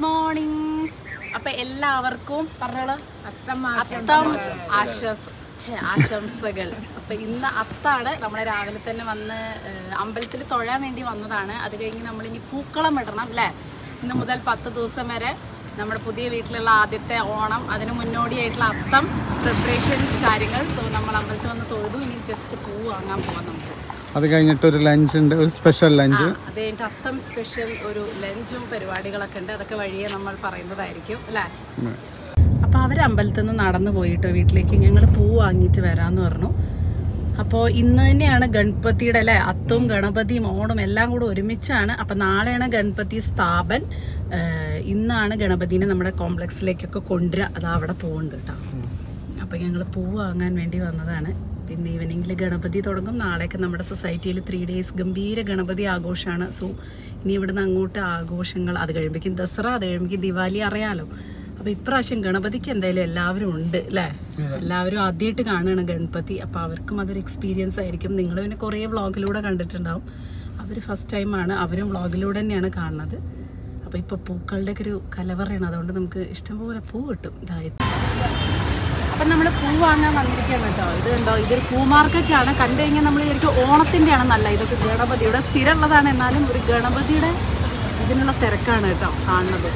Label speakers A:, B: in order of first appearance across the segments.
A: Morning അപ്പൊ എല്ലാവർക്കും പറഞ്ഞോളൂ
B: അത്തം
A: അത്തം ആശംസ ഛെ, ആശംസകൾ അപ്പൊ ഇന്ന് അത്താണ് നമ്മളെ രാവിലെ തന്നെ വന്ന് അമ്പലത്തിൽ തൊഴാൻ വേണ്ടി വന്നതാണ് അത് കഴിഞ്ഞ് നമ്മൾ ഇനി പൂക്കളം ഇടണം അല്ലേ ഇന്ന് മുതൽ പത്ത് ദിവസം വരെ നമ്മുടെ പുതിയ വീട്ടിലുള്ള ആദ്യത്തെ ഓണം അതിന് മുന്നോടിയായിട്ടുള്ള അത്തം പ്രിപ്പറേഷൻസ് കാര്യങ്ങൾ സോ നമ്മൾ അമ്പലത്തിൽ വന്ന് തൊഴുതു ഇനി ജസ്റ്റ് പൂ വാങ്ങാൻ പോവാം നമുക്ക്
C: അത് കഴിഞ്ഞിട്ട് ഒരു ലഞ്ച് ഉണ്ട് ഒരു സ്പെഷ്യൽ ലഞ്ച്
A: ആ, അത് കഴിഞ്ഞിട്ട് അത്തം സ്പെഷ്യൽ ഒരു ലഞ്ചും പരിപാടികളൊക്കെ ഉണ്ട് അതൊക്കെ വഴിയെ നമ്മൾ പറയുന്നതായിരിക്കും അല്ലേ അപ്പോൾ അവർ അമ്പലത്തിൽ നിന്ന് നടന്നു പോയിട്ട് വീട്ടിലേക്ക് ഞങ്ങൾ പൂ വാങ്ങിയിട്ട് വരാമെന്ന് പറഞ്ഞു അപ്പോൾ ഇന്ന് തന്നെയാണ് ഗണപതിയുടെ അല്ലേ അത്തവും ഗണപതിയും ഓണും എല്ലാം കൂടെ ഒരുമിച്ചാണ് അപ്പോൾ നാളെയാണ് ഗണപതി സ്ഥാപൻ ഏഹ് ഇന്നാണ് ഗണപതിനെ നമ്മുടെ കോംപ്ലക്സിലേക്കൊക്കെ കൊണ്ടുവരിക അത് അവിടെ പോകുന്നുണ്ട് കേട്ടോ അപ്പോൾ ഞങ്ങൾ പൂ വാങ്ങാൻ വേണ്ടി വന്നതാണ് പിന്നെ ഈവനിങ്ങിൽ ഗണപതി തുടങ്ങും നാളെയൊക്കെ നമ്മുടെ സൊസൈറ്റിയിൽ ത്രീ ഡേയ്സ് ഗംഭീര ഗണപതി ആഘോഷമാണ് സോ ഇനി ഇവിടുന്ന് അങ്ങോട്ട് ആഘോഷങ്ങൾ അത് കഴിയുമ്പോഴേക്കും ദസറ അത് കഴിയുമ്പോഴേക്കും ദിവാലി അറിയാലോ അപ്പോൾ ഇപ്രാവശ്യം ഗണപതിക്ക് എന്തായാലും എല്ലാവരും ഉണ്ട് അല്ലേ എല്ലാവരും ആദ്യമായിട്ട് കാണുകയാണ് ഗണപതി അപ്പോൾ അവർക്കും അതൊരു എക്സ്പീരിയൻസ് ആയിരിക്കും നിങ്ങൾ പിന്നെ കുറേ വ്ളോഗിലൂടെ കണ്ടിട്ടുണ്ടാവും അവർ ഫസ്റ്റ് ടൈമാണ് അവരും വ്ളോഗിലൂടെ തന്നെയാണ് കാണുന്നത് അപ്പോൾ ഇപ്പോൾ പൂക്കളുടെ ഒക്കെ ഒരു കലവറയാണ് അതുകൊണ്ട് നമുക്ക് ഇഷ്ടംപോലെ പൂ കിട്ടും ഇതായത് അപ്പം നമ്മൾ പൂ വാങ്ങാൻ വന്നിരിക്കുകയാണ് കേട്ടോ ഇത് കണ്ടോ ഇതൊരു പൂ മാർക്കറ്റാണ് കണ്ടു കഴിഞ്ഞാൽ നമ്മൾ ശരിക്കും ഓണത്തിൻ്റെ ആണ് നല്ല ഇതൊക്കെ ഗണപതിയുടെ സ്ഥിരമുള്ളതാണ് എന്നാലും ഒരു ഗണപതിയുടെ ഇതിനുള്ള തിരക്കാണ് കേട്ടോ കാണുന്നത്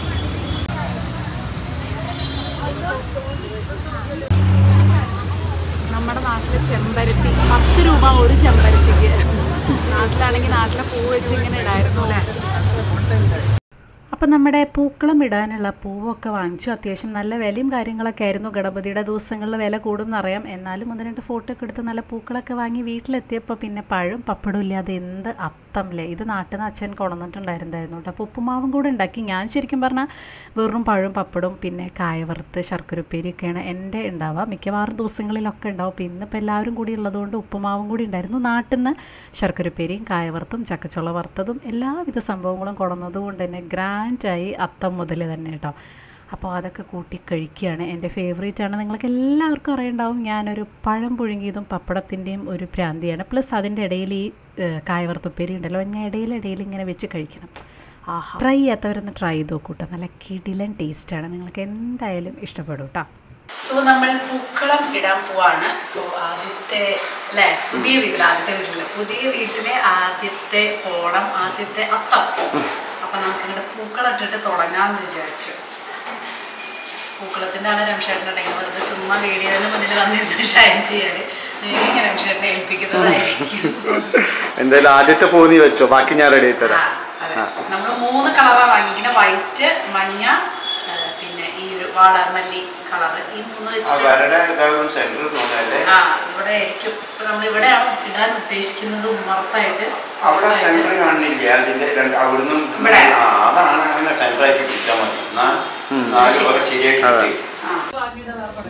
A: നമ്മുടെ നാട്ടിലെ ചെമ്പരത്തി പത്ത് രൂപ ഒരു ചെമ്പരത്തിക്ക് നാട്ടിലാണെങ്കിൽ നാട്ടിലെ പൂ വെച്ച് ഇങ്ങനെ ഇടായിരുന്നു അല്ലേ അപ്പം നമ്മുടെ പൂക്കളം ഇടാനുള്ള പൂവൊക്കെ വാങ്ങിച്ചു അത്യാവശ്യം നല്ല വിലയും കാര്യങ്ങളൊക്കെ ആയിരുന്നു ഗണപതിയുടെ ദിവസങ്ങളിൽ വില കൂടും എന്നറിയാം എന്നാലും ഒന്ന് രണ്ട് ഫോട്ടോ ഒക്കെ എടുത്ത് നല്ല പൂക്കളൊക്കെ വാങ്ങി വീട്ടിലെത്തിയപ്പോൾ പിന്നെ പഴം പപ്പടം ഇല്ലാതെ എന്ത് അത്തമില്ലേ ഇത് നാട്ടിൽ നിന്ന് അച്ഛൻ കൊണ്ടുവന്നിട്ടുണ്ടായിരുന്നായിരുന്നു കേട്ടോ അപ്പോൾ ഉപ്പുമാവും കൂടെ ഉണ്ടാക്കി ഞാൻ ശരിക്കും പറഞ്ഞാൽ വെറും പഴം പപ്പടും പിന്നെ കായ വറുത്ത് ശർക്കര ഉപ്പേരിയൊക്കെയാണ് എൻ്റെ ഉണ്ടാവുക മിക്കവാറും ദിവസങ്ങളിലൊക്കെ ഉണ്ടാവും അപ്പോൾ ഇന്നിപ്പോൾ എല്ലാവരും കൂടി ഉള്ളതുകൊണ്ട് ഉപ്പുമാവും കൂടി ഉണ്ടായിരുന്നു നാട്ടിൽ നിന്ന് ശർക്കര ഉപ്പേരിയും കായ വറുത്തും ചക്കച്ചുള വറുത്തതും എല്ലാവിധ സംഭവങ്ങളും കൊണ്ടുവന്നത് കൊണ്ട് തന്നെ ഗ്രാൻഡായി അത്തം മുതൽ തന്നെ കേട്ടോ അപ്പോൾ അതൊക്കെ കൂട്ടി കഴിക്കുകയാണ് എൻ്റെ ഫേവറേറ്റ് ആണ് നിങ്ങൾക്ക് എല്ലാവർക്കും അറിയുണ്ടാവും ഞാനൊരു പഴം പുഴുങ്ങിയതും പപ്പടത്തിൻ്റെയും ഒരു പ്രാന്തിയാണ് പ്ലസ് അതിൻ്റെ ഇടയിൽ ഈ ഏഹ്, കായവറുത്തുപ്പേരി ഉണ്ടല്ലോ ഞാൻ ഇടയിൽ ഇടയിൽ ഇങ്ങനെ വെച്ച് കഴിക്കണം ആഹാ ട്രൈ ചെയ്യാത്തവരൊന്ന് ട്രൈ ചെയ്ത് നോക്കൂട്ടോ നല്ല കിടിലൻ ടേസ്റ്റാണ് നിങ്ങൾക്ക് എന്തായാലും ഇഷ്ടപ്പെടും കേട്ടോ സോ നമ്മൾ പൂക്കളം ഇടാൻ പോവാണ് സോ ആദ്യത്തെ അല്ലേ പുതിയ വീട്ടിൽ ആദ്യത്തെ വീട്ടിൽ പുതിയ വീട്ടിലെ ആദ്യത്തെ ഓണം ആദ്യത്തെ അത്തം അപ്പൊ നമുക്ക് ഇങ്ങോട്ട് പൂക്കളം ഇട്ടിട്ട് തുടങ്ങാമെന്ന് വിചാരിച്ചു പൂക്കളത്തിൻ്റെ ആണ് രംഷേട്ടനുണ്ടെങ്കിൽ വെറുതെ ചുമ്മാ വീഡിയോയുടെ മുന്നിൽ വന്നിരുന്ന് ഷൈൻ ചെയ്യാൻ ഇങ്ങനെ രംഷേട്ടനെ ഏൽപ്പിക്കുന്നതായിരിക്കും
C: എന്തായാലും ആദ്യത്തെ പൂ നീ വെച്ചോ ബാക്കി ഞാൻ റെഡി ആയി തരാം
A: നമ്മൾ മൂന്ന് കളറാണ് വാങ്ങിക്കുന്നത് വൈറ്റ് മഞ്ഞ ആ, പിന്നെ ഈ ഒരു വാളമല്ലി കളറ് ഈ മൂന്ന്
D: ആ
A: വെച്ചിട്ട്
D: വരടെ ഇതാകും സെന്റർ തോന്നല്ലേ
A: ആ ഇവിടെ ആയിരിക്കും ഇപ്പൊ നമ്മൾ ഇവിടെയാണ് ഇടാൻ ഉദ്ദേശിക്കുന്നത് ഉമ്മറത്തായിട്ട്
D: അവിടെ സെന്റർ കാണില്ല അതിന്റെ രണ്ട് അവിടുന്ന്
A: ഇവിടെ?
D: ആ അതാണ് അങ്ങനെ സെന്റർ ആക്കി പിടിച്ചാൽ മതി എന്നാ നാല് പേരെ ശരിയായിട്ട്
C: അതെ.
D: കിട്ടി.
A: ആ. വാങ്ങിയതാ പറഞ്ഞത്.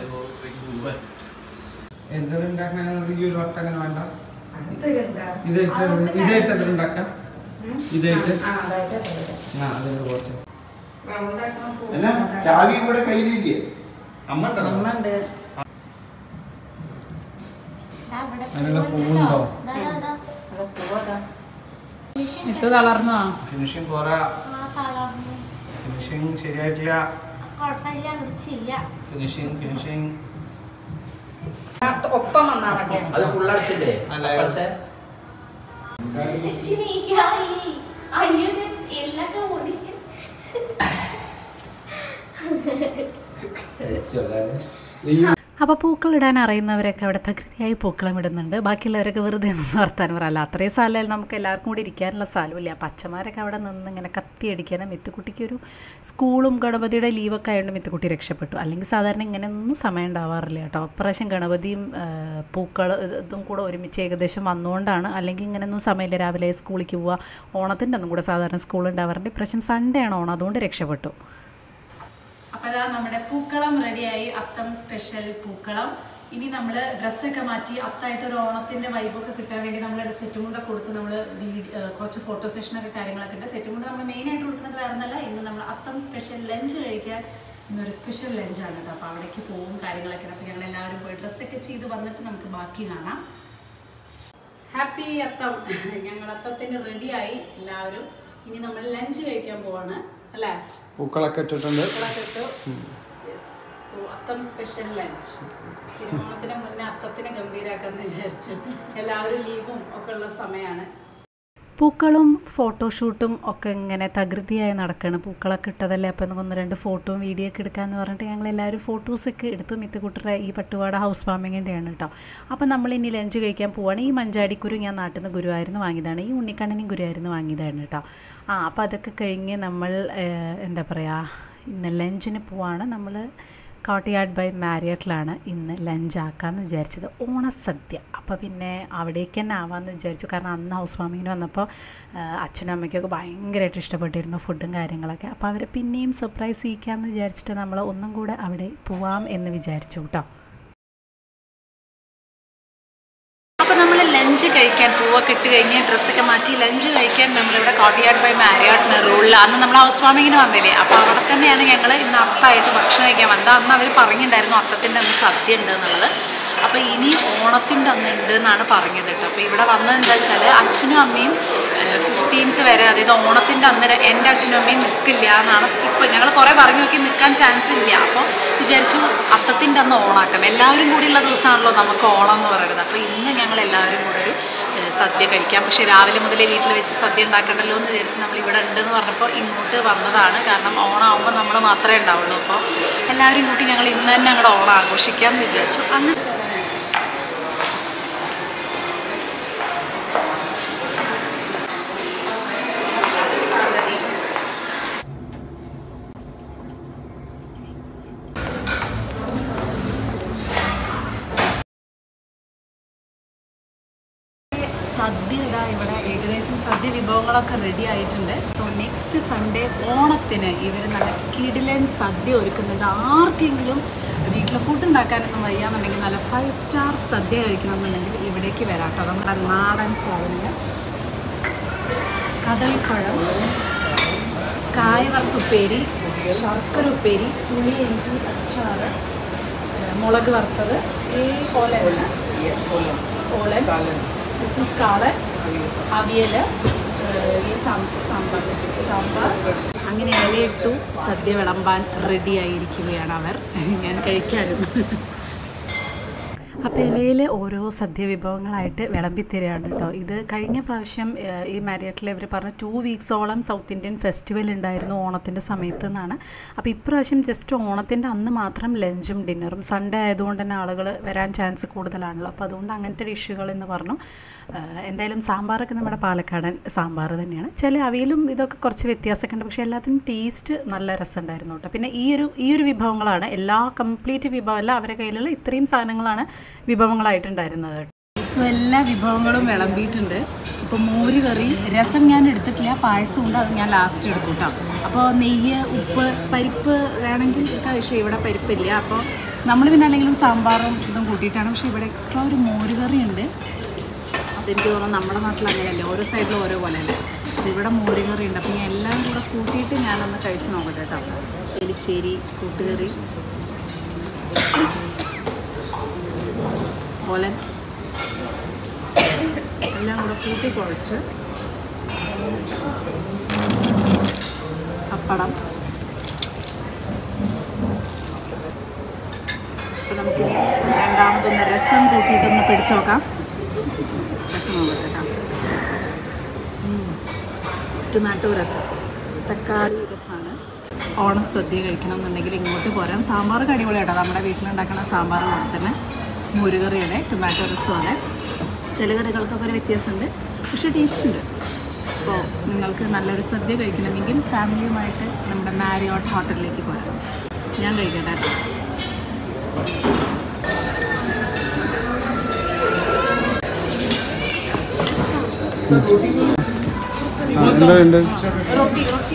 E: എന്തെങ്കിലും ഈ ഒരു വട്ടം അങ്ങനെ വേണ്ട ഇതായിട്ട് ഇതായിട്ട് എത്ര ഉണ്ടാക്കാം ഇതായിട്ട് ആ അതിന്റെ പോട്ടെ
D: അല്ല ചാവി ഇവിടെ കയ്യിലില്ലേ
E: അമ്മ ഉണ്ടല്ലോ?
A: അമ്മ ഉണ്ട്
E: അതിനുള്ള പൂവുണ്ടോ
A: ഇത് തളർന്നോ
E: ഫിനിഷിങ് പോരാ ഫിനിഷിങ് ശരിയായിട്ടില്ല ഫിനിഷിങ് ഫിനിഷിങ്
B: ഒപ്പം വന്നാ മതി
F: അത് ഫുൾ അടിച്ചില്ലേ
E: അല്ല.
F: അപ്പുറത്തെ
A: അപ്പോൾ പൂക്കളിടാൻ അറിയുന്നവരൊക്കെ അവിടെ തകൃതിയായി പൂക്കളം ഇടുന്നുണ്ട് ബാക്കിയുള്ളവരൊക്കെ വെറുതെ നിന്ന് വർത്താനം പറയല്ല അത്രയും സ്ഥലം നമുക്ക് എല്ലാവർക്കും കൂടി ഇരിക്കാനുള്ള സ്ഥലമില്ല പച്ചമാരൊക്കെ അവിടെ നിന്ന് ഇങ്ങനെ കത്തിയടിക്കാനും മിത്തുക്കുട്ടിക്ക് ഒരു സ്കൂളും ഗണപതിയുടെ ലീവൊക്കെ ആയതുകൊണ്ട് മിത്തുക്കുട്ടി രക്ഷപ്പെട്ടു അല്ലെങ്കിൽ സാധാരണ ഇങ്ങനെയൊന്നും സമയം ഉണ്ടാവാറില്ല കേട്ടോ ഇപ്രാവശ്യം ഗണപതിയും പൂക്കൾ ഇതും കൂടെ ഒരുമിച്ച് ഏകദേശം വന്നുകൊണ്ടാണ് അല്ലെങ്കിൽ ഇങ്ങനെയൊന്നും സമയമില്ല രാവിലെ സ്കൂളിലേക്ക് പോവുക ഓണത്തിൻ്റെ ഒന്നും കൂടെ സാധാരണ സ്കൂൾ ഉണ്ടാവാറുണ്ട് ഇപ്രാവശ്യം സൺഡേ ആണ് ഓണം അതുകൊണ്ട് രക്ഷപ്പെട്ടു അപ്പോൾ അതാ നമ്മുടെ പൂക്കളം റെഡിയായി അത്തം സ്പെഷ്യൽ പൂക്കളം ഇനി നമ്മൾ ഡ്രസ്സൊക്കെ മാറ്റി അത്തായിട്ട് ഒരു ഓണത്തിൻ്റെ വൈബൊക്കെ കിട്ടാൻ വേണ്ടി നമ്മൾ സെറ്റും കൊണ്ടൊക്കെ കൊടുത്ത് നമ്മൾ വീഡിയോ കുറച്ച് ഫോട്ടോ സെഷനൊക്കെ കാര്യങ്ങളൊക്കെ ഉണ്ട് സെറ്റും കൊണ്ട് നമ്മൾ മെയിനായിട്ട് കൊടുക്കുന്നത് വേറെ ഒന്നല്ല ഇന്ന് നമ്മൾ അത്തം സ്പെഷ്യൽ ലഞ്ച് കഴിക്കാൻ ഇന്നൊരു സ്പെഷ്യൽ ലഞ്ചാണ് കേട്ടോ അപ്പോൾ അവിടേക്ക് പോകും കാര്യങ്ങളൊക്കെ അപ്പോൾ ഞങ്ങൾ എല്ലാവരും പോയി ഡ്രസ്സൊക്കെ ചെയ്ത് വന്നിട്ട് നമുക്ക് ബാക്കി കാണാം ഹാപ്പി അത്തം ഞങ്ങൾ അത്തത്തിന് റെഡിയായി എല്ലാവരും ഇനി നമ്മൾ ലഞ്ച് കഴിക്കാൻ പോവാണ് അല്ലേ
E: പൂക്കളൊക്കെ ഇട്ടിട്ടുണ്ട്
A: സോ അത്തം സ്പെഷ്യൽ ലഞ്ച് തിരുവോണത്തിന് മുന്നേ അത്തത്തിനെ ഗംഭീരാക്കാന്ന് വിചാരിച്ചു എല്ലാവരും ലീവും ഒക്കെ ഉള്ള സമയമാണ് പൂക്കളും ഫോട്ടോഷൂട്ടും ഒക്കെ ഇങ്ങനെ തകൃതിയായി നടക്കുകയാണ് പൂക്കളൊക്കെ ഇട്ടതല്ലേ അപ്പം ഒന്ന് രണ്ട് ഫോട്ടോയും വീഡിയോ ഒക്കെ എടുക്കാമെന്ന് പറഞ്ഞിട്ട് ഞങ്ങൾ എല്ലാവരും ഫോട്ടോസൊക്കെ എടുത്തു മിത്തുകുട്ടറെ ഈ പട്ടുപാട ഹൗസ് വാമിങ്ങിൻ്റെയാണ് കേട്ടോ അപ്പം നമ്മൾ ഇനി ലഞ്ച് കഴിക്കാൻ പോവാണ് ഈ മഞ്ചാടിക്കുരു ഞാൻ നാട്ടിൽ നിന്ന് ഗുരുവായൂരിന്ന് വാങ്ങിയതാണ് ഈ ഉണ്ണിക്കണ്ണനും ഗുരുവായൂരിന്ന് വാങ്ങിയതാണ് കേട്ടോ ആ അപ്പോൾ അതൊക്കെ കഴിഞ്ഞ് നമ്മൾ ഏഹ്, എന്താ പറയുക ഇന്ന് ലഞ്ചിന് പോവാണ് നമ്മൾ കോട്ടയാട് ബൈ മാരിയറ്റിലാണ് ഇന്ന് ലഞ്ച് ആക്കാമെന്ന് വിചാരിച്ചത് ഓണസദ്യ അപ്പോൾ പിന്നെ അവിടേക്ക് തന്നെ ആവാമെന്ന് വിചാരിച്ചു കാരണം അന്ന് ഹൗസ് വാമിങ്ങിന് വന്നപ്പോൾ ആ, അച്ഛനും അമ്മയ്ക്കൊക്കെ ഭയങ്കരമായിട്ട് ഇഷ്ടപ്പെട്ടിരുന്നു ഫുഡും കാര്യങ്ങളൊക്കെ അപ്പോൾ അവരെ പിന്നെയും സർപ്രൈസ് ചെയ്യിക്കാമെന്ന് വിചാരിച്ചിട്ട് നമ്മൾ ഒന്നും കൂടെ അവിടെ പോവാം എന്ന് വിചാരിച്ചു കേട്ടോ അപ്പോൾ നമ്മൾ ലഞ്ച് കഴിക്കാൻ പൂവൊക്കെ ഇട്ട് കഴിഞ്ഞ് ഡ്രസ്സൊക്കെ മാറ്റി ലഞ്ച് കഴിക്കാൻ നമ്മളിവിടെ കോട്ടിയാട് ബൈ മാരിയാട്ട് നെറൂളിൽ അന്ന് നമ്മൾ ഹൗസ് വാമിങ്ങിന് വന്നില്ലേ അപ്പോൾ അവിടെ തന്നെയാണ് ഞങ്ങൾ ഇന്ന് അത്തായിട്ട് ഭക്ഷണം കഴിക്കാൻ വന്നത് അന്ന് അവർ പറഞ്ഞിട്ടുണ്ടായിരുന്നു അത്തത്തിൻ്റെ അന്ന് സദ്യ ഉണ്ട് എന്നുള്ളത് അപ്പോൾ ഇനി ഓണത്തിൻ്റെ അന്ന് ഉണ്ട് എന്നാണ് പറഞ്ഞത് കേട്ടോ അപ്പോൾ ഇവിടെ വന്നത് എന്താ വെച്ചാൽ അച്ഛനും അമ്മയും ഫിഫ്റ്റീൻത്ത് വരെ അതായത് ഓണത്തിൻ്റെ അന്ന് ര- എൻ്റെ അച്ഛനും അമ്മയും നിൽക്കില്ല എന്നാണ് ഇപ്പോൾ ഞങ്ങൾ കുറേ പറഞ്ഞു നോക്കി നിൽക്കാൻ ചാൻസ് ഇല്ല അപ്പോൾ വിചാരിച്ചു അത്തത്തിൻ്റെ അന്ന് ഓണാക്കാം എല്ലാവരും കൂടിയുള്ള ദിവസമാണല്ലോ നമുക്ക് ഓണം എന്ന് പറയുന്നത് അപ്പോൾ ഇന്ന് ഞങ്ങൾ എല്ലാവരും കൂടെ ഒരു ഏഹ്, സദ്യ കഴിക്കാം പക്ഷേ രാവിലെ മുതലേ വീട്ടിൽ വെച്ച് സദ്യ ഉണ്ടാക്കണ്ടല്ലോ എന്ന് വിചാരിച്ച് നമ്മൾ ഇവിടെ ഉണ്ടെന്ന് പറഞ്ഞപ്പോൾ ഇങ്ങോട്ട് വന്നതാണ് കാരണം ഓണമാകുമ്പോൾ നമ്മൾ മാത്രമേ ഉണ്ടാവുള്ളൂ അപ്പോൾ എല്ലാവരും കൂട്ടി ഞങ്ങൾ ഇന്ന് തന്നെ ഞങ്ങളുടെ ഓണം ആഘോഷിക്കാമെന്ന് വിചാരിച്ചു അങ്ങനെ സദ്യ ഇതാ ഇവിടെ ഏകദേശം സദ്യ വിഭവങ്ങളൊക്കെ റെഡി ആയിട്ടുണ്ട് സോ നെക്സ്റ്റ് സൺഡേ ഓണത്തിന് ഇവർ നല്ല കിടിലൻ സദ്യ ഒരുക്കുന്നുണ്ട് ആർക്കെങ്കിലും വീട്ടിൽ ഫുഡ് ഉണ്ടാക്കാനൊന്നും വയ്യാന്നുണ്ടെങ്കിൽ നല്ല ഫൈവ് സ്റ്റാർ സദ്യ കഴിക്കണമെന്നുണ്ടെങ്കിൽ ഇവിടേക്ക് വരാം കേട്ടോ നമ്മുടെ നാടൻ സാധനങ്ങൾ കദളിപ്പഴം കായ വറുത്തുപ്പേരി ശർക്കര ഉപ്പേരി പുളിയിഞ്ചി അച്ചാറ് ഏഹ് മുളക് വറുത്തത് ഈ പോലെ ഓലൻ ദിസ് ഇസ് കാളൻ അവിയൽ ഈ സാം- സാമ്പാർ സാമ്പാർ അങ്ങനെ ഇലയിട്ടു സദ്യ വിളമ്പാൻ റെഡി ആയിരിക്കുകയാണ് അവർ ഞാൻ കഴിക്കാനും അപ്പോൾ ഇലയിൽ ഓരോ സദ്യ വിഭവങ്ങളായിട്ട് വിളമ്പിത്തരികയാണ് കേട്ടോ ഇത് കഴിഞ്ഞ പ്രാവശ്യം ഏഹ്, ഈ മാരിയറ്റിൽ ഇവർ പറഞ്ഞ ടു വീക്സോളം സൗത്ത് ഇന്ത്യൻ ഫെസ്റ്റിവൽ ഉണ്ടായിരുന്നു ഓണത്തിൻ്റെ സമയത്ത് എന്നാണ് അപ്പോൾ ഇപ്രാവശ്യം ജസ്റ്റ് ഓണത്തിൻ്റെ അന്ന് മാത്രം ലഞ്ചും ഡിന്നറും സൺഡേ ആയതുകൊണ്ട് തന്നെ ആളുകൾ വരാൻ ചാൻസ് കൂടുതലാണല്ലോ അപ്പോൾ അതുകൊണ്ട് അങ്ങനത്തെ ഡിഷുകൾ എന്ന് പറഞ്ഞു ഏഹ്, എന്തായാലും സാമ്പാറൊക്കെ നമ്മുടെ പാലക്കാടൻ സാമ്പാർ തന്നെയാണ് ചില അവയിലും ഇതൊക്കെ കുറച്ച് വ്യത്യാസമൊക്കെ ഉണ്ട് പക്ഷേ എല്ലാത്തിനും ടേസ്റ്റ് നല്ല രസമുണ്ടായിരുന്നു കേട്ടോ പിന്നെ ഈ ഒരു ഈ ഒരു വിഭവങ്ങളാണ് എല്ലാ കംപ്ലീറ്റ് വിഭവമല്ല അവരുടെ കയ്യിലുള്ള ഇത്രയും സാധനങ്ങളാണ് വിഭവങ്ങളായിട്ടുണ്ടായിരുന്നത് കേട്ടോ സോ എല്ലാ വിഭവങ്ങളും വിളമ്പിയിട്ടുണ്ട് ഇപ്പോൾ മോര് കറി രസം ഞാൻ എടുത്തിട്ടില്ല പായസം ഉണ്ട് അത് ഞാൻ ലാസ്റ്റ് എടുക്കും കേട്ടോ അപ്പോൾ നെയ്യ് ഉപ്പ് പരിപ്പ് വേണമെങ്കിൽ ഒക്കെ പക്ഷേ ഇവിടെ പരിപ്പില്ല അപ്പോൾ നമ്മൾ പിന്നെ അല്ലെങ്കിലും സാമ്പാറും ഇതും കൂട്ടിയിട്ടാണ് പക്ഷേ ഇവിടെ എക്സ്ട്രാ ഒരു മോര് കറി ഉണ്ട് അതെനിക്ക് തോന്നുന്നു നമ്മുടെ നാട്ടിൽ അങ്ങനെയല്ലേ ഓരോ സൈഡിലും ഓരോ പോലെ അല്ലേ അപ്പോൾ ഇവിടെ മോര് കറി ഉണ്ട് അപ്പോൾ ഞാൻ എല്ലാം കൂടെ കൂട്ടിയിട്ട് ഞാനൊന്ന് കഴിച്ച് നോക്കട്ടെ കേട്ടോ എലിശ്ശേരി കൂട്ടുകറി ഓലൻ എല്ലാം കൂടെ കൂട്ടി കുഴച്ച് പപ്പടം അപ്പോൾ നമുക്കിനി രണ്ടാമതൊന്ന് രസം കൂട്ടിയിട്ടൊന്ന് പിടിച്ചു നോക്കാം രസം നോക്കട്ടെ കേട്ടോ ടൊമാറ്റോ രസം തക്കാളി രസമാണ് ഓണസദ്യ കഴിക്കണം എന്നുണ്ടെങ്കിൽ ഇങ്ങോട്ട് പോരാം സാമ്പാർ അടിപൊളി കേട്ടോ നമ്മുടെ വീട്ടിലുണ്ടാക്കുന്ന സാമ്പാർ പോലെ തന്നെ മോരുകറി അതെ ടൊമാറ്റോ രസം അതെ ചില കറികൾക്കൊക്കെ ഒരു വ്യത്യാസമുണ്ട് പക്ഷേ ടേസ്റ്റ് ഉണ്ട് അപ്പോൾ നിങ്ങൾക്ക് നല്ലൊരു സദ്യ കഴിക്കണമെങ്കിൽ ഫാമിലിയുമായിട്ട് നമ്മുടെ മാരിയോട്ട് ഹോട്ടലിലേക്ക് പോരാം ഞാൻ കഴിക്കട്ടെ കേട്ടോ
E: ആ, എന്താ ഉണ്ട്
A: റൊട്ടി റൊട്ടി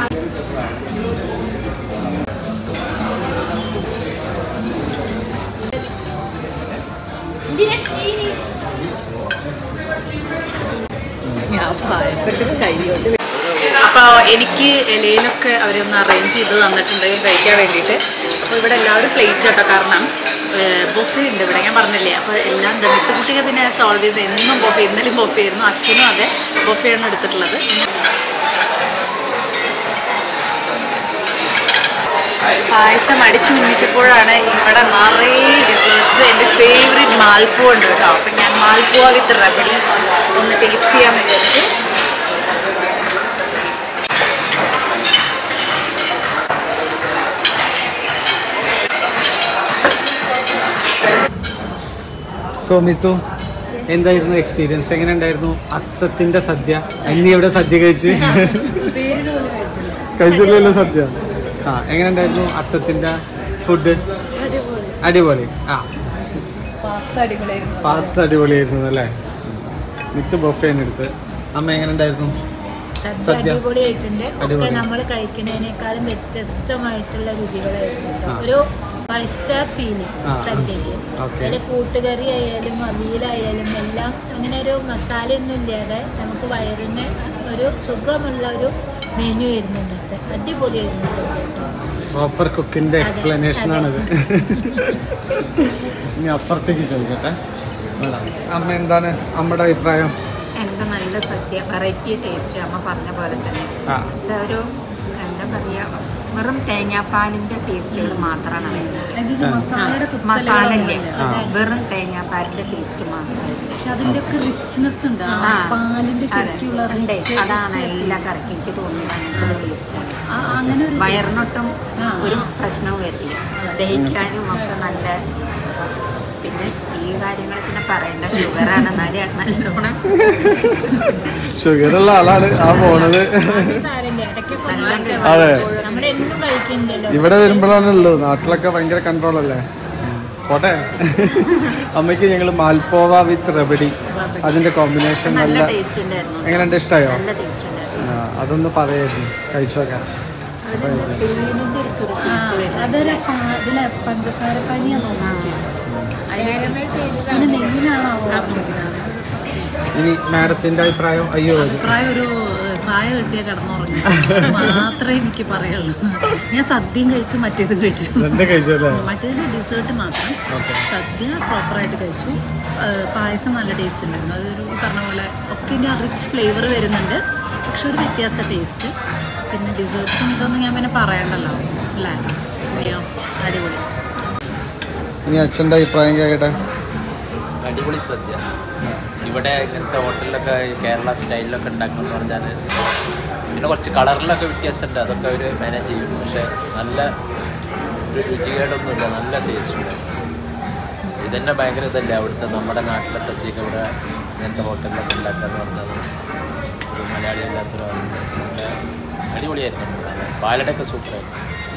A: ഞാൻ പായസത്തിൽ കൈകൊണ്ട് അപ്പോൾ എനിക്ക് ഇലയിലൊക്കെ അവരൊന്ന് അറേഞ്ച് ചെയ്ത് തന്നിട്ടുണ്ട് കഴിക്കാൻ വേണ്ടിയിട്ട് അപ്പോൾ ഇവിടെ എല്ലാവരും പ്ലേറ്റ് കേട്ടോ കാരണം ബൊഫേ ഉണ്ട് ഇവിടെ ഞാൻ പറഞ്ഞില്ലേ അപ്പോൾ എല്ലാം ഉണ്ട് കുട്ടികൾ പിന്നെ ആസ് ഓൾവേസ് എന്നും ബൊഫേ ഇന്നലെയും ബൊഫേ ആയിരുന്നു അച്ഛനും അതെ ബൊഫയാണ് എടുത്തിട്ടുള്ളത് പായസം അടിച്ചു മിന്നിച്ചപ്പോഴാണ് ഇവിടെ നിറയെ ഡിസേർട്ട്സ് എൻ്റെ ഫേവറേറ്റ് മാൽപ്പൂ ഉണ്ട് കേട്ടോ അപ്പം ഞാൻ മാൽപ്പൂവ വിത്ത് റബഡി ഒന്ന് ടേസ്റ്റ് ചെയ്യാൻ വിചാരിച്ചു
E: സോ മിത്തു എന്തായിരുന്നു എക്സ്പീരിയൻസ് എങ്ങനെ ഉണ്ടായിരുന്നു അത്തത്തിന്റെ സദ്യ അന്നി എവിടെ സദ്യ കഴിച്ച് കഴിച്ചില്ലല്ലോ സദ്യ ആ എങ്ങനെ ഉണ്ടായിരുന്നു അത്തത്തിന്റെ ഫുഡ് അടിപൊളി ആ
A: പാസ്ത അടിപൊളിയായിരുന്നു
E: പാസ്ത അടിപൊളിയായിരുന്നു അല്ലേ മിത്ത് ബൊഫേന്ന് എടുത്ത് അമ്മ എങ്ങനെ ഉണ്ടായിരുന്നു
B: സദ്യ
E: സദ്യ.
B: അടിപൊളിയായിട്ടുണ്ട് ഒക്കെ
E: അടിപൊളി.
B: നമ്മൾ കഴിക്കുന്നതിനേക്കാളും വ്യത്യസ്തമായിട്ടുള്ള രുചികളായിരുന്നു കേട്ടോ.
E: ആ.
B: ഒരു ഫൈവ് സ്റ്റാർ ഫീലിംഗ്
E: ആ.
B: സദ്യക്ക്
E: ഓക്കെ.
B: അതിൽ കൂട്ടുകറി ആയാലും അവിയലായാലും എല്ലാം അങ്ങനെ ഒരു മസാലയൊന്നും ഇല്ലാതെ നമുക്ക് വയറിന് ഒരു സുഖമുള്ള ഒരു മെനു ആയിരുന്നു ഇന്നത്തെ അടിപൊളിയായിരുന്നു സദ്യ കേട്ടോ.
E: പ്രോപ്പർ കുക്കിന്റെ
B: അതെ,
E: എക്സ്പ്ലനേഷൻ
B: അതെ.
E: ആണിത് ഇനി അപ്പുറത്തേക്ക് ചോദിക്കട്ടെ വേണം. അമ്മ എന്താണ് അമ്മയുടെ അഭിപ്രായം
F: എനിക്ക് നല്ല സദ്യ വെറൈറ്റി ടേസ്റ്റ് അമ്മ പറഞ്ഞ പോലെ തന്നെ
E: ആ
F: പക്ഷെ ഒരു എന്താ പറയുക വെറും തേങ്ങാപ്പാലിൻ്റെ ടേസ്റ്റുകൾ മാത്രമാണ് വരുന്നത്
A: അതിന്റെ മസാലയുടെ
F: മസാല ഇല്ലേ
A: കുത്തലുകളൊന്നുമില്ല.
F: വെറും തേങ്ങാപ്പാലിൻ്റെ ടേസ്റ്റ് മാത്രമേ
A: പക്ഷെ അതിന്റെ ഒക്കെ റിച്ച്നെസ് ഉണ്ട് ആ
F: ആ.
A: പാലിന്റെ
F: അതെ.
A: ശരിക്കുള്ള
F: ഉണ്ട്.
A: rich-
F: അതാണ്
A: rich
F: എല്ലാ കറിക്കും എനിക്ക് തോന്നിയത് അങ്ങനത്തെ ഒരു ടേസ്റ്റാണ്
A: ആ, അങ്ങനെ ഒരു
F: വയറിനൊട്ടും
A: ആ.
F: ഒരു പ്രശ്നവും വരില്ല ദഹിക്കാനും ഒക്കെ നല്ല പിന്നെ ഈ കാര്യങ്ങൾ പിന്നെ പറയേണ്ട ഷുഗറാണ് എന്നാലും നല്ലോണം
E: ഷുഗർ ഉള്ള ആളാണ് ആ പോണത്
B: സാരമില്ല ഇടയ്ക്കൊക്കെ
F: നല്ല
B: മാറ്റം
E: അതെ.
B: വരും. നമ്മളെന്നും കഴിക്കണ്ടല്ലോ
E: ഇവിടെ വരുമ്പോഴാണുള്ളൂ നാട്ടിലൊക്കെ ഭയങ്കര കൺട്രോൾ അല്ലേ പോട്ടെ അമ്മയ്ക്ക് ഞങ്ങൾ മാൽപ്പോവ വിത്ത് റബഡി അതിന്റെ കോമ്പിനേഷൻ
F: നല്ല
E: നല്ല
F: ടേസ്റ്റ് ഉണ്ടായിരുന്നു
E: എങ്ങനെയുണ്ട് ഇഷ്ടമായോ
F: നല്ല ടേസ്റ്റ് ഉണ്ടായിരുന്നു
E: ആ, അതൊന്ന് പറയായിരുന്നു കഴിച്ചോക്കാൻ
F: അതിന്റെ തേനിന്റെ ഒക്കെ ഒരു ടേസ്റ്റ് വരുന്നുണ്ട്
A: അതൊരു പാ- ഇതിലെ പഞ്ചസാര പനിയാന്ന് തോന്നുന്നു അതിന് നെയ്യിലാണോ
E: ഇനി മാഡത്തിന്റെ അഭിപ്രായം അയ്യോ അത്
A: അഭിപ്രായം ഒരു ഏഹ്, പായ കിട്ടിയ കിടന്നുറങ്ങി മാത്രമേ എനിക്ക് പറയുള്ളൂ ഞാൻ സദ്യയും കഴിച്ചു മറ്റേതും കഴിച്ചു
E: രണ്ട് കഴിച്ചല്ലേ
A: മറ്റേതിൽ ഡിസേർട്ട് മാത്രം സദ്യ പ്രോപ്പറായിട്ട് കഴിച്ചു ഏഹ്, പായസം നല്ല ടേസ്റ്റ് ഉണ്ടായിരുന്നു അതൊരു ഈ പറഞ്ഞ പോലെ ഒക്കെ ഇതിൻ്റെ റിച്ച് ഫ്ലേവർ വരുന്നുണ്ട് പക്ഷെ ഒരു വ്യത്യാസ ടേസ്റ്റ് പിന്നെ ഡിസേർട്ട്സും ഇതൊന്നും ഞാൻ പിന്നെ പറയണ്ടല്ലോ അല്ലേ അയ്യോ അടിപൊളി
E: ഇനി അച്ഛന്റെ അഭിപ്രായം കേൾക്കട്ടെ
G: അടിപൊളി സദ്യ ഇവിടെ ഇങ്ങനത്തെ ഹോട്ടലിലൊക്കെ കേരള സ്റ്റൈലിലൊക്കെ ഉണ്ടാക്കണമെന്ന് പറഞ്ഞാൽ പിന്നെ കുറച്ച് കളറിലൊക്കെ വ്യത്യാസമുണ്ട് അതൊക്കെ അവർ മാനേജ് ചെയ്യും പക്ഷേ നല്ല ഒരു രുചികേടൊന്നുമില്ല നല്ല ടേസ്റ്റ് ഉണ്ട് ഇതന്നെ ഭയങ്കര ഇതല്ലേ അവിടുത്തെ നമ്മുടെ നാട്ടിലെ സദ്യയൊക്കെ ഇവിടെ ഇങ്ങനത്തെ ഹോട്ടലിലൊക്കെ ഉണ്ടാക്കുക എന്ന് പറഞ്ഞത് ഒരു മലയാളി അല്ലാത്തൊരു നല്ല അടിപൊളിയായിരുന്നു പാലടയൊക്കെ സൂപ്പറായിരുന്നു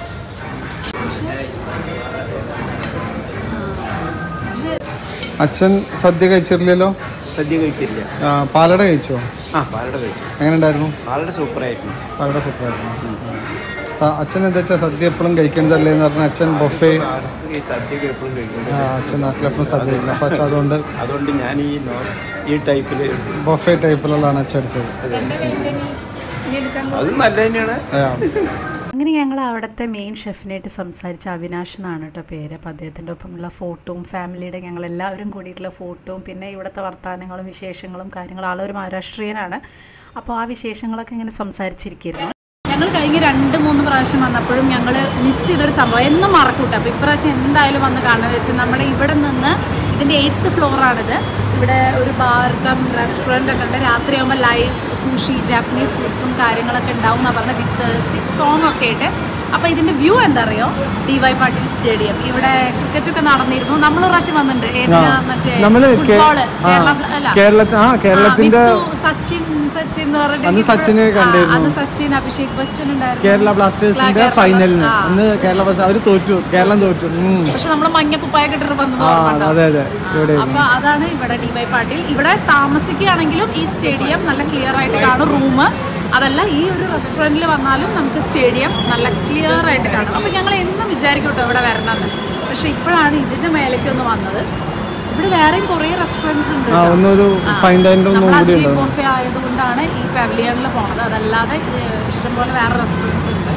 E: അച്ഛൻ സദ്യ കഴിച്ചിട്ടില്ലല്ലോ
D: സദ്യ കഴിച്ചില്ല
E: ആ, പാലട കഴിച്ചോ
D: ആ പാലട കഴിച്ചു
E: എങ്ങനെ ഉണ്ടായിരുന്നു
D: പാലട സൂപ്പറായിരുന്നു
E: പാലട സൂപ്പറായിരുന്നു സ- അച്ഛൻ എന്താ വെച്ചാൽ സദ്യ എപ്പോഴും കഴിക്കുന്നതല്ലേ എന്ന് പറഞ്ഞാൽ അച്ഛൻ ബൊഫേ
D: ഈ സദ്യയൊക്കെ എപ്പോഴും കഴിക്കുന്നത്
E: ആ, അച്ഛൻ നാട്ടിലെപ്പോഴും സദ്യ കഴിക്കുന്നത് അപ്പോൾ അച്ഛൻ അതുകൊണ്ട്
D: അതുകൊണ്ട് ഞാൻ ഈ നോ- ഈ ടൈപ്പിൽ
E: ബൊഫേ ടൈപ്പിലുള്ളതാണ് അച്ഛൻ എടുത്തത്
D: അത് നല്ല തന്നെയാണ്
E: ആ.
A: അങ്ങനെ ഞങ്ങൾ അവിടുത്തെ മെയിൻ ഷെഫിനായിട്ട് സംസാരിച്ച അവിനാഷ് എന്നാണ് കേട്ടോ പേര് അപ്പോൾ അദ്ദേഹത്തിൻ്റെ ഒപ്പമുള്ള ഫോട്ടോയും ഫാമിലിയുടെ ഞങ്ങൾ എല്ലാവരും കൂടിയിട്ടുള്ള ഫോട്ടോയും പിന്നെ ഇവിടുത്തെ വർത്തമാനങ്ങളും വിശേഷങ്ങളും കാര്യങ്ങളും ആളൊരു മഹാരാഷ്ട്രീയനാണ് അപ്പോൾ ആ വിശേഷങ്ങളൊക്കെ ഇങ്ങനെ സംസാരിച്ചിരിക്കുന്നു ഞങ്ങൾ കഴിഞ്ഞ രണ്ട് മൂന്ന് പ്രാവശ്യം വന്നപ്പോഴും ഞങ്ങൾ മിസ് ചെയ്തൊരു സംഭവം എന്നും മറക്കൂട്ടെ അപ്പോൾ ഇപ്രാവശ്യം എന്തായാലും വന്ന് കാണുന്നത് വെച്ചാൽ നമ്മുടെ ഇവിടെ നിന്ന് ഇതിൻ്റെ എയ്ത്ത് ഫ്ലോറാണിത് ഇവിടെ ഒരു ബാർ കം റെസ്റ്റോറൻ്റ് ഒക്കെ ഉണ്ട് രാത്രിയാകുമ്പോൾ ലൈവ് സൂഷി ജാപ്പനീസ് ഫുഡ്സും കാര്യങ്ങളൊക്കെ ഉണ്ടാവും എന്നാണ് പറഞ്ഞത് വിത്ത് സോങ് ഒക്കെ ആയിട്ട് അപ്പോൾ ഇതിൻ്റെ വ്യൂ എന്താ അറിയോ ഡി വൈ പാട്ടീൽ സ്റ്റേഡിയം ഇവിടെ ക്രിക്കറ്റ് ഒക്കെ നടന്നിരുന്നു നമ്മൾ ഒരു പ്രാവശ്യം വന്നിട്ടുണ്ട് ഏതിനാ മറ്റേ
E: നമ്മള് കേ-
A: ഫുട്ബോള്
E: ആ,
A: കേരള അല്ല
E: കേരളത്തി- ആ, കേരളത്തിന്റെ-
A: ആ, വിത്തു സച്ചിൻ സച്ചിൻ എന്ന് പറഞ്ഞിട്ട്
E: അന്ന് സച്ചിനെ
A: ആ,
E: കണ്ടിരുന്നു.
A: അന്ന് സച്ചിൻ അഭിഷേക് ബച്ചൻ ഉണ്ടായിരുന്നു
E: കേരള ബ്ലാസ്റ്റേഴ്സിന്റെ
A: കേരള-
E: ഫൈനലിന്
A: ആ.
E: അന്ന് കേരള ബ്ലാസ്റ്റേഴ്സ് അവർ തോറ്റു കേരളം തോറ്റു ഉം.
A: പക്ഷെ നമ്മള് മഞ്ഞ കുപ്പായ കിട്ടിട്ട് വന്നത്
E: ആ
A: ഓർമ്മയുണ്ടോ?
E: അതെ അതെ ഇവിടെ
A: അപ്പൊ അതാണ് ഇവിടെ ഡി വൈ പാട്ടീൽ ഇവിടെ താമസിക്കുകയാണെങ്കിലും ഈ സ്റ്റേഡിയം നല്ല ക്ലിയർ ആയിട്ട് കാണും റൂം അതല്ല ഈ ഒരു റെസ്റ്റോറൻറ്റിൽ വന്നാലും നമുക്ക് സ്റ്റേഡിയം നല്ല ക്ലിയർ ആയിട്ട് കാണും അപ്പൊ ഞങ്ങൾ എന്നും വിചാരിക്കും കേട്ടോ ഇവിടെ വരണമെന്ന് പക്ഷെ ഇപ്പോഴാണ് ഇതിന്റെ മേലേക്ക് ഒന്ന് വന്നത് ഇവിടെ വേറെയും കുറേ റെസ്റ്റോറൻറ്റ്സ് ഉണ്ട്
E: ആ
A: കേട്ടോ.
E: ഒന്നൊരു
A: ആ,
E: ഫൈൻ ഡൈനിങ് ഒന്നും കൂടി
A: നമ്മളധികം
E: ഉണ്ടാവും
A: ബൊഫെ ആയതുകൊണ്ടാണ് ഈ പവലിയണിൽ പോണത് അതല്ലാതെ ഏഹ്, ഇഷ്ടംപോലെ വേറെ റെസ്റ്റോറൻറ്റ്സ് ഉണ്ട്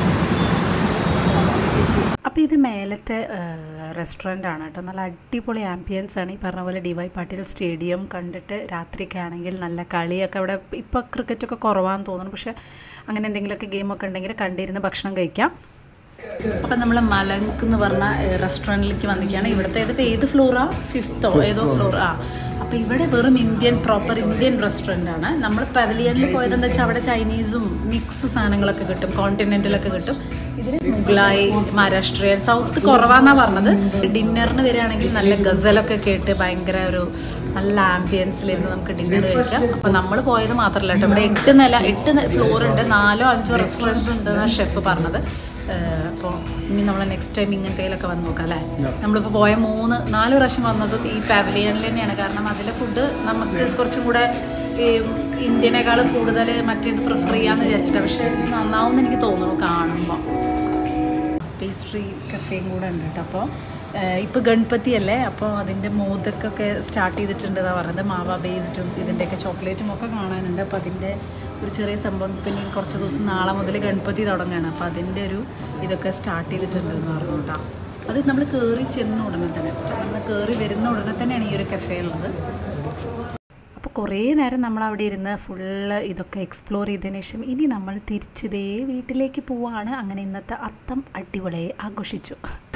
A: അപ്പോൾ ഇത് മേലത്തെ റെസ്റ്റോറൻ്റ് ആണ് കേട്ടോ നല്ല അടിപൊളി ആംബിയൻസ് ആണ് ഈ പറഞ്ഞ പോലെ ഡി വൈ പാട്ടീൽ സ്റ്റേഡിയം കണ്ടിട്ട് രാത്രിയൊക്കെ ആണെങ്കിൽ നല്ല കളിയൊക്കെ അവിടെ ഇപ്പോൾ ക്രിക്കറ്റൊക്കെ കുറവാന്ന് തോന്നുന്നു പക്ഷേ അങ്ങനെ എന്തെങ്കിലുമൊക്കെ ഗെയിമൊക്കെ ഉണ്ടെങ്കിൽ കണ്ടിരുന്ന് ഭക്ഷണം കഴിക്കാം അപ്പം നമ്മൾ മലങ്ക് എന്ന് പറഞ്ഞ റെസ്റ്റോറൻറ്റിലേക്ക് വന്നിരിക്കുകയാണ് ഇവിടുത്തെ ഇതിപ്പോൾ ഏത് ഫ്ലോറാ ഫിഫ്ത്തോ ഏതോ ഫ്ലോർ ആ അപ്പോൾ ഇവിടെ വെറും ഇന്ത്യൻ പ്രോപ്പർ ഇന്ത്യൻ റെസ്റ്റോറൻ്റ് ആണ് നമ്മൾ പവലിയനിൽ പോയതെന്താ വെച്ചാൽ അവിടെ ചൈനീസും മിക്സ് സാധനങ്ങളൊക്കെ കിട്ടും കോണ്ടിനെൻറ്റിലൊക്കെ കിട്ടും ഇതിന് മുഗളായി മഹാരാഷ്ട്രീയൻ സൗത്ത് കുറവാന്നാണ് പറഞ്ഞത് ഡിന്നറിന് വരികയാണെങ്കിൽ നല്ല ഗസലൊക്കെ കേട്ട് ഭയങ്കര ഒരു നല്ല ആംബിയൻസിലിരുന്ന് നമുക്ക് ഡിന്നർ കഴിക്കാം അപ്പോൾ നമ്മൾ പോയത് മാത്രമല്ല കേട്ടോ ഇവിടെ എട്ട് നില എട്ട് ഫ്ലോർ ഉണ്ട് നാലോ അഞ്ചോ റെസ്റ്റോറൻറ്റ്സ് ഉണ്ടെന്നാണ് ഷെഫ് പറഞ്ഞത് അപ്പോൾ ഇനി നമ്മൾ നെക്സ്റ്റ് ടൈം ഇങ്ങനത്തേലൊക്കെ വന്ന് നോക്കാം അല്ലേ നമ്മളിപ്പോൾ പോയ മൂന്ന് നാല് പ്രാവശ്യം വന്നതും ഈ പാവലിയനിൽ തന്നെയാണ് കാരണം അതിലെ ഫുഡ് നമുക്ക് കുറച്ചും കൂടെ ഈ ഇന്ത്യനേക്കാളും കൂടുതൽ മറ്റേത് പ്രിഫർ ചെയ്യാമെന്ന് വിചാരിച്ചിട്ടാണ് പക്ഷേ ഇത് നന്നാവുമെന്ന് എനിക്ക് തോന്നുന്നു കാണുമ്പോൾ പേസ്ട്രി കഫേയും കൂടെ ഉണ്ട് കേട്ടോ അപ്പോൾ ഇപ്പോൾ ഗണപതി അല്ലേ അപ്പോൾ അതിൻ്റെ മോദക്കൊക്കെ സ്റ്റാർട്ട് ചെയ്തിട്ടുണ്ട് എന്നാണ് പറയുന്നത് മാവ ബേസ്ഡും ഇതിൻ്റെയൊക്കെ ചോക്ലേറ്റും ഒക്കെ കാണാനുണ്ട് അപ്പോൾ അതിൻ്റെ ഒരു ചെറിയ സംഭവം പിന്നെ ഇനി കുറച്ച് ദിവസം നാളെ മുതൽ ഗണപതി തുടങ്ങുകയാണ് അപ്പോൾ അതിൻ്റെ ഒരു ഇതൊക്കെ സ്റ്റാർട്ട് ചെയ്തിട്ടുണ്ട് എന്ന് പറഞ്ഞു കേട്ടോ അത് നമ്മൾ കയറി ചെന്ന ഉടനെ തന്നെ നമ്മൾ കയറി വരുന്ന ഉടനെ തന്നെയാണ് ഈ ഒരു കഫേ ഉള്ളത് അപ്പോൾ കുറേ നേരം നമ്മൾ അവിടെ ഇരുന്ന് ഫുള്ള് ഇതൊക്കെ എക്സ്പ്ലോർ ചെയ്തതിന് ശേഷം ഇനി നമ്മൾ തിരിച്ചതേ വീട്ടിലേക്ക് പോവാണ് അങ്ങനെ ഇന്നത്തെ അത്തം അടിപൊളിയായി ആഘോഷിച്ചു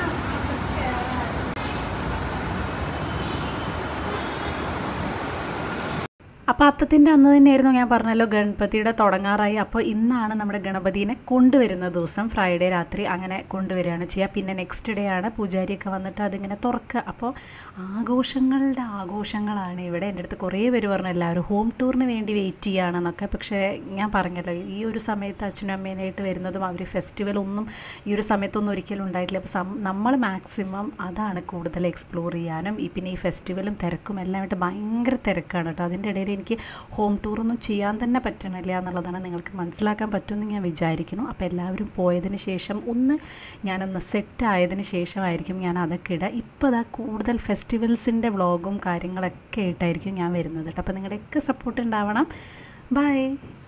A: അപ്പോൾ അത്തത്തിൻ്റെ അന്ന് തന്നെയായിരുന്നു ഞാൻ പറഞ്ഞല്ലോ ഗണപതിയുടെ തുടങ്ങാറായി അപ്പോൾ ഇന്നാണ് നമ്മുടെ ഗണപതിനെ കൊണ്ടുവരുന്ന ദിവസം ഫ്രൈഡേ രാത്രി അങ്ങനെ കൊണ്ടുവരികയാണ് ചെയ്യുക പിന്നെ നെക്സ്റ്റ് ഡേ ആണ് പൂജാരിയൊക്കെ വന്നിട്ട് അതിങ്ങനെ തുറക്കുക അപ്പോൾ ആഘോഷങ്ങളുടെ ആഘോഷങ്ങളാണ് ഇവിടെ എൻ്റെ അടുത്ത് കുറേ പേര് പറഞ്ഞു എല്ലാവരും ഹോം ടൂറിന് വേണ്ടി വെയിറ്റ് ചെയ്യുകയാണെന്നൊക്കെ പക്ഷേ ഞാൻ പറഞ്ഞല്ലോ ഈ ഒരു സമയത്ത് അച്ഛനും അമ്മേനായിട്ട് വരുന്നതും അവർ ഫെസ്റ്റിവൽ ഒന്നും ഈ ഒരു സമയത്തൊന്നും ഒരിക്കലും ഉണ്ടായിട്ടില്ല അപ്പോൾ സം നമ്മൾ മാക്സിമം അതാണ് കൂടുതൽ എക്സ്പ്ലോർ ചെയ്യാനും ഈ പിന്നെ ഈ ഫെസ്റ്റിവലും തിരക്കും എല്ലാമായിട്ട് ഭയങ്കര തിരക്കാണ് കേട്ടോ അതിൻ്റെ ഇടയിൽ എനിക്ക് ഹോം ടൂറൊന്നും ചെയ്യാൻ തന്നെ പറ്റണില്ല എന്നുള്ളതാണ് നിങ്ങൾക്ക് മനസ്സിലാക്കാൻ പറ്റുമെന്ന് ഞാൻ വിചാരിക്കുന്നു അപ്പോൾ എല്ലാവരും പോയതിന് ശേഷം ഒന്ന് ഞാനൊന്ന് സെറ്റ് ആയതിന് ശേഷമായിരിക്കും ഞാൻ അതൊക്കെ ഇടുക ഇപ്പോൾ അതാ കൂടുതൽ ഫെസ്റ്റിവൽസിൻ്റെ വ്ളോഗും കാര്യങ്ങളൊക്കെ ആയിട്ടായിരിക്കും ഞാൻ വരുന്നത് കേട്ടോ അപ്പോൾ നിങ്ങളുടെയൊക്കെ സപ്പോർട്ട് ഉണ്ടാവണം ബൈ